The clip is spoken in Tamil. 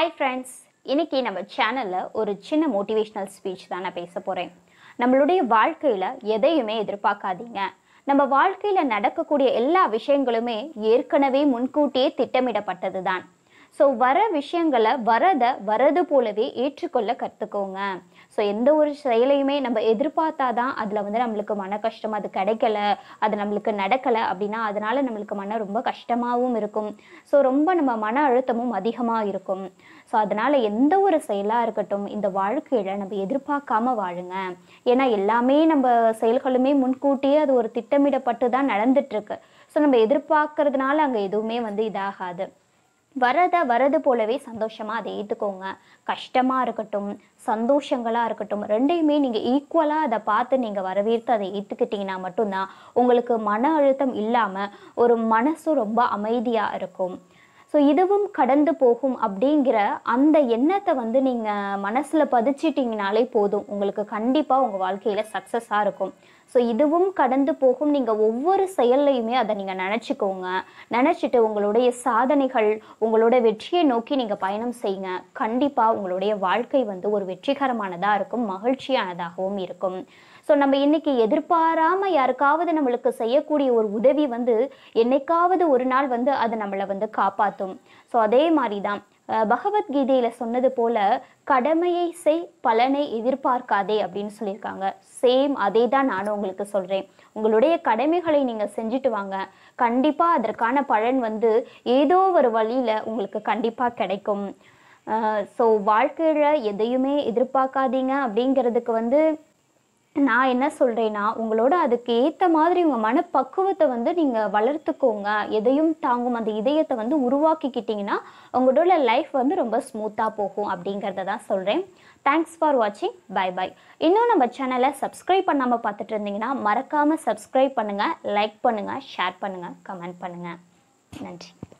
ஹாய் ஃப்ரெண்ட்ஸ் இன்னைக்கு நம்ம சேனலில் ஒரு சின்ன மோட்டிவேஷ்னல் ஸ்பீச் தான் நான் பேச போகிறேன் நம்மளுடைய வாழ்க்கையில் எதையுமே எதிர்பார்க்காதீங்க நம்ம வாழ்க்கையில் நடக்கக்கூடிய எல்லா விஷயங்களுமே ஏற்கனவே முன்கூட்டியே திட்டமிடப்பட்டது தான் ஸோ வர விஷயங்களை வரத வரது போலவே ஏற்றுக்கொள்ள கற்றுக்கோங்க ஸோ எந்த ஒரு செயலையுமே நம்ம எதிர்பார்த்தா தான் அதில் வந்து நம்மளுக்கு மன கஷ்டம் அது கிடைக்கல அது நம்மளுக்கு நடக்கலை அப்படின்னா அதனால நம்மளுக்கு மன ரொம்ப கஷ்டமாகவும் இருக்கும் ஸோ ரொம்ப நம்ம மன அழுத்தமும் அதிகமாக இருக்கும் ஸோ அதனால எந்த ஒரு செயலாக இருக்கட்டும் இந்த வாழ்க்கையில் நம்ம எதிர்பார்க்காம வாழுங்க ஏன்னா எல்லாமே நம்ம செயல்களுமே முன்கூட்டியே அது ஒரு திட்டமிடப்பட்டு தான் நடந்துட்டு இருக்கு ஸோ நம்ம எதிர்பார்க்கறதுனால அங்கே எதுவுமே வந்து இதாகாது வரத வரது போலவே சந்தோஷமா அதை ஏற்றுக்கோங்க கஷ்டமா இருக்கட்டும் சந்தோஷங்களா இருக்கட்டும் ரெண்டையுமே நீங்க ஈக்குவலா அதை பார்த்து நீங்க வரவேற்று அதை ஏத்துக்கிட்டீங்கன்னா மட்டும்தான் உங்களுக்கு மன அழுத்தம் இல்லாம ஒரு மனசும் ரொம்ப அமைதியா இருக்கும் ஸோ இதுவும் கடந்து போகும் அப்படிங்கிற அந்த எண்ணத்தை வந்து நீங்கள் மனசில் பதிச்சிட்டிங்கனாலே போதும் உங்களுக்கு கண்டிப்பாக உங்கள் வாழ்க்கையில் சக்ஸஸாக இருக்கும் ஸோ இதுவும் கடந்து போகும் நீங்கள் ஒவ்வொரு செயல்லையுமே அதை நீங்கள் நினச்சிக்கோங்க நினச்சிட்டு உங்களுடைய சாதனைகள் உங்களோட வெற்றியை நோக்கி நீங்கள் பயணம் செய்யுங்க கண்டிப்பாக உங்களுடைய வாழ்க்கை வந்து ஒரு வெற்றிகரமானதாக இருக்கும் மகிழ்ச்சியானதாகவும் இருக்கும் ஸோ நம்ம இன்னைக்கு எதிர்பாராம யாருக்காவது நம்மளுக்கு செய்யக்கூடிய ஒரு உதவி வந்து என்னைக்காவது ஒரு நாள் வந்து அது நம்மளை வந்து காப்பாற்றும் ஸோ அதே மாதிரி தான் அஹ் பகவத்கீதையில சொன்னது போல கடமையை செய் பலனை எதிர்பார்க்காதே அப்படின்னு சொல்லியிருக்காங்க சேம் அதே தான் நானும் உங்களுக்கு சொல்றேன் உங்களுடைய கடமைகளை நீங்க செஞ்சுட்டு வாங்க கண்டிப்பா அதற்கான பலன் வந்து ஏதோ ஒரு வழியில உங்களுக்கு கண்டிப்பா கிடைக்கும் ஸோ வாழ்க்கையில எதையுமே எதிர்பார்க்காதீங்க அப்படிங்கிறதுக்கு வந்து நான் என்ன சொல்கிறேன்னா உங்களோட அதுக்கு ஏற்ற மாதிரி உங்கள் மனப்பக்குவத்தை வந்து நீங்கள் வளர்த்துக்கோங்க எதையும் தாங்கும் அந்த இதயத்தை வந்து உருவாக்கிக்கிட்டிங்கன்னா உங்களோட லைஃப் வந்து ரொம்ப ஸ்மூத்தாக போகும் அப்படிங்கிறத தான் சொல்கிறேன் தேங்க்ஸ் ஃபார் வாட்சிங் பை பை இன்னும் நம்ம சேனலை சப்ஸ்கிரைப் பண்ணாமல் பார்த்துட்டு இருந்தீங்கன்னா மறக்காமல் சப்ஸ்கிரைப் பண்ணுங்கள் லைக் பண்ணுங்கள் ஷேர் பண்ணுங்கள் கமெண்ட் பண்ணுங்கள் நன்றி